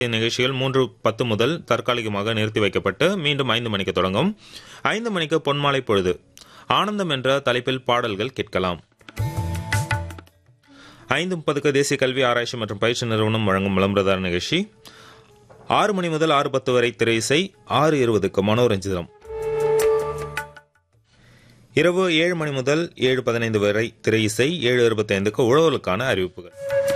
நிகழ்ச்சிகள் மூன்று பத்து முதல் தற்காலிகமாக நிறுத்தி வைக்கப்பட்டு மீண்டும் ஐந்து மணிக்கு தொடங்கும் ஐந்து மணிக்கு பொன்மாலை பொழுது ஆனந்தம் என்ற தலைப்பில் பாடல்கள் கேட்கலாம் ஐந்து முப்பதுக்கு தேசிய கல்வி ஆராய்ச்சி மற்றும் பயிற்சி நிறுவனம் வழங்கும் விளம்பரதார நிகழ்ச்சி ஆறு மணி முதல் ஆறு பத்து வரை திரை இசை ஆறு இருபதுக்கு மனோரஞ்சிதம் இரவு ஏழு மணி முதல் ஏழு பதினைந்து வரை திரை இசை ஏழு இருபத்தைந்துக்கு உழவர்களுக்கான அறிவிப்புகள்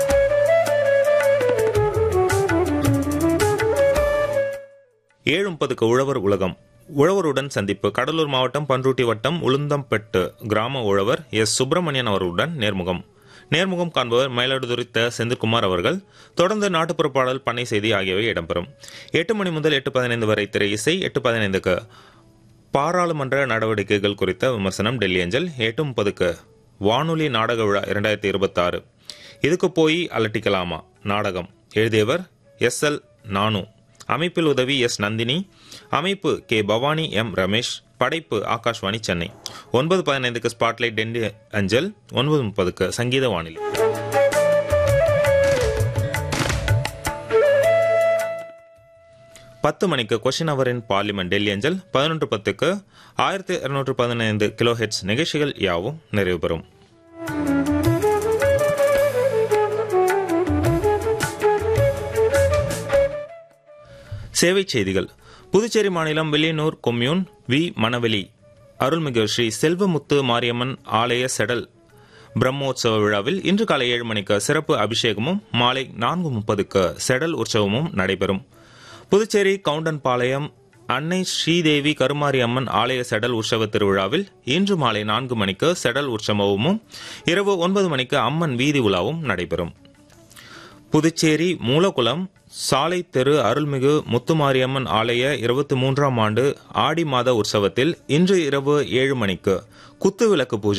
ஏழு முப்பதுக்கு உழவர் உலகம் உழவருடன் சந்திப்பு கடலூர் மாவட்டம் பன்ருட்டி வட்டம் உளுந்தம்பெட்டு கிராம உழவர் எஸ் சுப்பிரமணியன் அவர்களுடன் நேர்முகம் நேர்முகம் காண்பவர் மயிலாடுதுறை த செந்தில்குமார் அவர்கள் தொடர்ந்து நாட்டுப்புற பாடல் பண்ணை செய்தி ஆகியவை இடம்பெறும் எட்டு மணி முதல் எட்டு பதினைந்து வரை திரை இசை எட்டு பதினைந்துக்கு பாராளுமன்ற நடவடிக்கைகள் குறித்த விமர்சனம் டெல்லி அஞ்சல் எட்டு முப்பதுக்கு வானொலி நாடக விழா இரண்டாயிரத்தி இருபத்தாறு இதுக்கு போய் அலட்டிக்கலாமா நாடகம் எழுதியவர் எஸ் எல் நானு அமைப்பில் உதவி எஸ் நந்தினி அமைப்பு கே பவானி எம் ரமேஷ் படைப்பு ஆகாஷ்வாணி சென்னை ஒன்பது பதினைந்துக்கு ஸ்பாட்லைட் டெண்டி அஞ்சல் ஒன்பது முப்பதுக்கு சங்கீத வானிலை பத்து மணிக்கு கொஷின் அவரின் பார்லிமெண்ட் டெல்லி அஞ்சல் பதினொன்று பத்துக்கு ஆயிரத்தி இருநூற்று பதினைந்து கிலோ ஹெட்ஸ் நிகழ்ச்சிகள் யாவும் நிறைவு பெறும் சேவை செய்திகள் புதுச்சேரி மாநிலம் வில்லியனூர் கொம்யூன் வி மணவெளி அருள்மிகு ஸ்ரீ செல்வமுத்து மாரியம்மன் ஆலய செடல் பிரம்மோற்சவ விழாவில் இன்று காலை ஏழு மணிக்கு சிறப்பு அபிஷேகமும் மாலை நான்கு முப்பதுக்கு செடல் உற்சவமும் நடைபெறும் புதுச்சேரி கவுண்டன்பாளையம் அன்னை ஸ்ரீதேவி கருமாரி அம்மன் ஆலய செடல் உற்சவ திருவிழாவில் இன்று மாலை நான்கு மணிக்கு செடல் உற்சவமும் இரவு ஒன்பது மணிக்கு அம்மன் வீதி உலாவும் நடைபெறும் புதுச்சேரி மூலகுளம் சாலை தெரு அருள்மிகு முத்துமாரியம்மன் ஆலய இருபத்தி மூன்றாம் ஆண்டு ஆடி மாத உற்சவத்தில் இன்று இரவு ஏழு மணிக்கு குத்து விளக்கு பூஜை